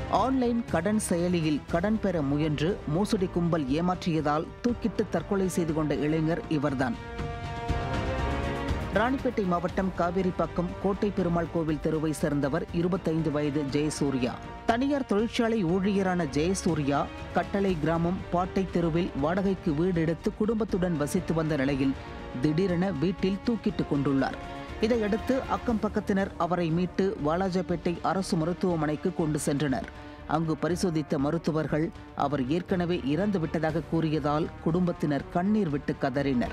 online கடன் செயலியில் கடன் பெற முயன்று மோசடி கும்பல் ஏமாற்றியதால் தூக்கிட்டு தற்கொலை செய்து கொண்ட இளைஞர் இவர்தான் ராணிப்பேட்டை மாவட்டம் காவேரிப்பாக்கம் கோட்டை பெருமாள் கோவில் தெருவை சேர்ந்தவர் இருபத்தைந்து வயது ஜெயசூர்யா தனியார் தொழிற்சாலை ஊழியரான ஜெயசூர்யா கட்டளை கிராமம் பாட்டை தெருவில் வாடகைக்கு வீடு எடுத்து குடும்பத்துடன் வசித்து வந்த நிலையில் திடீரென வீட்டில் தூக்கிட்டுக் கொண்டுள்ளார் இதையடுத்து அக்கம் பக்கத்தினர் அவரை மீட்டு வாலாஜாபேட்டை அரசு மருத்துவமனைக்கு கொண்டு சென்றனர் அங்கு பரிசோதித்த மருத்துவர்கள் அவர் ஏற்கனவே இறந்து விட்டதாக கூறியதால் குடும்பத்தினர் கண்ணீர் விட்டு கதறினர்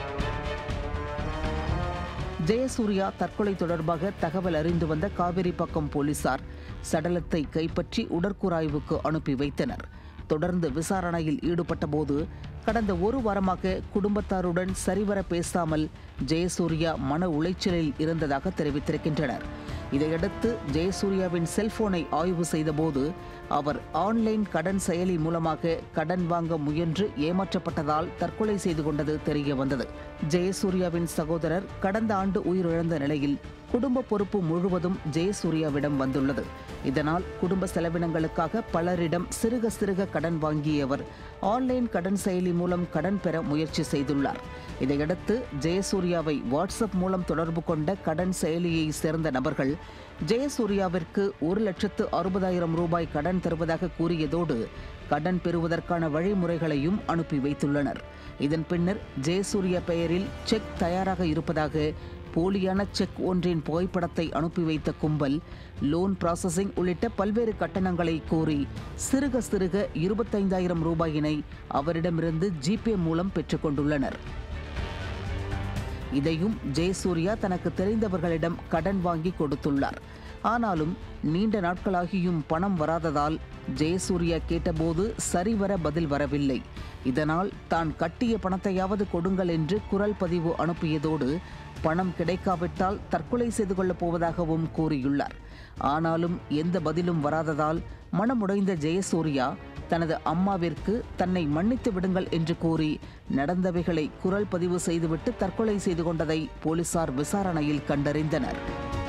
ஜெயசூர்யா தற்கொலை தொடர்பாக தகவல் அறிந்து வந்த காவிரிப்பாக்கம் போலீசார் சடலத்தை கைப்பற்றி உடற்கூறாய்வுக்கு அனுப்பி வைத்தனர் தொடர்ந்து விசாரணையில் ஈடுபட்ட போது கடந்த ஒரு வாரமாக குடும்பத்தாருடன் சரிவர பேசாமல் ஜெயசூர்யா மன உளைச்சலில் இருந்ததாக தெரிவித்திருக்கின்றனர் இதையடுத்து ஜெயசூர்யாவின் செல்போனை ஆய்வு செய்தபோது அவர் ஆன்லைன் கடன் செயலி மூலமாக கடன் வாங்க முயன்று ஏமாற்றப்பட்டதால் தற்கொலை செய்து கொண்டது தெரிய வந்தது ஜெயசூர்யாவின் சகோதரர் கடந்த ஆண்டு உயிரிழந்த நிலையில் குடும்ப பொறுப்பு முழுவதும் ஜெயசூர்யாவிடம் வந்துள்ளது இதனால் குடும்ப செலவினங்களுக்காக பலரிடம் சிறுக சிறுக கடன் வாங்கியவர் ஆன்லைன் கடன் செயலி மூலம் கடன் பெற முயற்சி செய்துள்ளார் இதையடுத்து ஜெயசூர்யாவை வாட்ஸ்அப் மூலம் தொடர்பு கொண்ட கடன் செயலியை சேர்ந்த நபர்கள் ஜெயசூர்யாவிற்கு ஒரு லட்சத்து அறுபதாயிரம் ரூபாய் கடன் தருவதாக கூறியதோடு கடன் பெறுவதற்கான வழிமுறைகளையும் அனுப்பி வைத்துள்ளனர் இதன் பின்னர் ஜெயசூர்யா பெயரில் செக் தயாராக இருப்பதாக போலியான செக் ஒன்றின் புகைப்படத்தை அனுப்பி வைத்த கும்பல் லோன் ப்ராசஸிங் உள்ளிட்ட பல்வேறு கட்டணங்களை கோரி சிறுக சிறுக இருபத்தைந்தாயிரம் ரூபாயினை அவரிடமிருந்து ஜிபே மூலம் பெற்றுக்கொண்டுள்ளனர் இதையும் ஜெயசூர்யா தனக்கு தெரிந்தவர்களிடம் கடன் வாங்கி கொடுத்துள்ளார் ஆனாலும் நீண்ட நாட்களாகியும் பணம் வராததால் ஜெயசூர்யா கேட்டபோது சரிவர பதில் வரவில்லை இதனால் தான் கட்டிய பணத்தையாவது கொடுங்கள் என்று குரல் பதிவு அனுப்பியதோடு பணம் கிடைக்காவிட்டால் தற்கொலை செய்து கொள்ளப் போவதாகவும் கூறியுள்ளார் ஆனாலும் எந்த பதிலும் வராததால் மனமுடைந்த ஜெயசூர்யா தனது அம்மாவிற்கு தன்னை மன்னித்து விடுங்கள் என்று கூறி நடந்தவைகளை குரல் பதிவு செய்துவிட்டு தற்கொலை செய்து கொண்டதை போலீசார் விசாரணையில் கண்டறிந்தனர்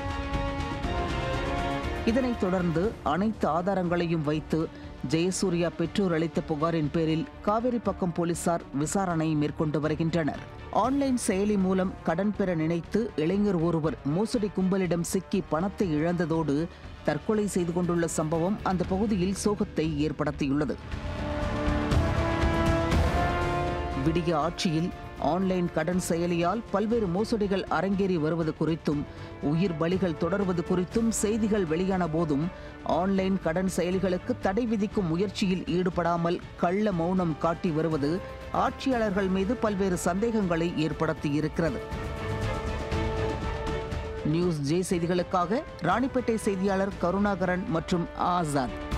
இதனைத் தொடர்ந்து அனைத்து ஆதாரங்களையும் வைத்து ஜெயசூர்யா பெற்றோர் அளித்த புகாரின் பேரில் காவேரிப்பக்கம் போலீசார் விசாரணை மேற்கொண்டு வருகின்றனர் ஆன்லைன் செயலி மூலம் கடன் பெற நினைத்து இளைஞர் ஒருவர் மோசடி கும்பலிடம் சிக்கி பணத்தை இழந்ததோடு தற்கொலை செய்து கொண்டுள்ள சம்பவம் அந்த பகுதியில் சோகத்தை ஏற்படுத்தியுள்ளது விடிய ஆட்சியில் ஆன்லைன் கடன் செயலியால் பல்வேறு மோசடிகள் அரங்கேறி வருவது குறித்தும் உயிர் பலிகள் தொடர்வது குறித்தும் செய்திகள் வெளியான போதும் ஆன்லைன் கடன் செயலிகளுக்கு தடை விதிக்கும் முயற்சியில் ஈடுபடாமல் கள்ள மௌனம் காட்டி வருவது ஆட்சியாளர்கள் மீது பல்வேறு சந்தேகங்களை ஏற்படுத்தியிருக்கிறது நியூஸ் ஜே செய்திகளுக்காக ராணிப்பேட்டை செய்தியாளர் கருணாகரன் மற்றும் ஆசாத்